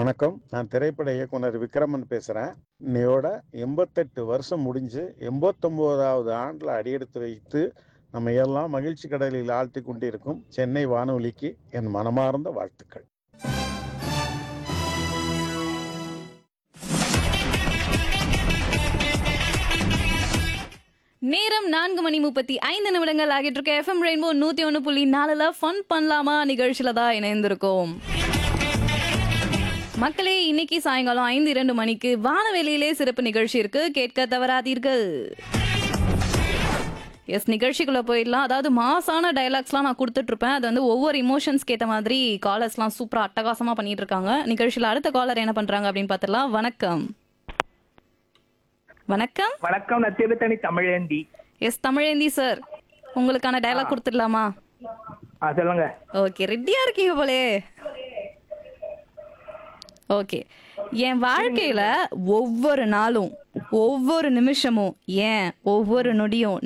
வணக்கம் நான் திரைப்பட இயக்குனர் விக்ரமன் பேசுகிறேன் இன்னையோட எண்பத்தெட்டு வருஷம் முடிஞ்சு எண்பத்தொம்போதாவது ஆண்டில் அடியெடுத்து வைத்து நம்ம எல்லாம் மகிழ்ச்சி கடலில் ஆழ்த்தி கொண்டிருக்கும் சென்னை வானொலிக்கு என் மனமார்ந்த வாழ்த்துக்கள் நேரம் நான்கு மணி முப்பத்தி ஐந்து நிமிடங்கள் ஆகிட்டு இருக்க எஃப்எம் ரெயின்போ நூத்தி ஒன்று புள்ளி நாலுல ஃபன் பண்ணலாமா நிகழ்ச்சியில தான் இணைந்திருக்கோம் மக்களே இன்னைக்கு சாயங்காலம் ஐந்து இரண்டு மணிக்கு வானவெளியிலே சிறப்பு நிகழ்ச்சி இருக்கு கேட்க தவறாதீர்கள் எஸ் நிகழ்ச்சிக்குள்ள போயிடலாம் அதாவது மாசான டைலாக்ஸ்லாம் நான் கொடுத்துட்டு இருப்பேன் அது வந்து ஒவ்வொரு இமோஷன்ஸ்க்கு ஏற்ற மாதிரி காலர்ஸ்லாம் சூப்பரா அட்டகாசமா பண்ணிட்டு இருக்காங்க நிகழ்ச்சியில அடுத்த காலர் என்ன பண்றாங்க அப்படின்னு பார்த்துடலாம் வணக்கம் வணக்கம் வணக்கம் நான் திருத்தணி தமிழேந்தி எஸ் தமிழேந்தி சார் உங்களுக்கான டயலாக் கொடுத்துடலாமா ஆ சொல்லுங்க ஓகே ரெடியா இருக்கீங்க போலே ஓகே என் வாழ்க்கையில ஒவ்வொரு நாளும் ஒவ்வொரு நிமிஷமும் ஏன் ஒவ்வொரு நொடியும்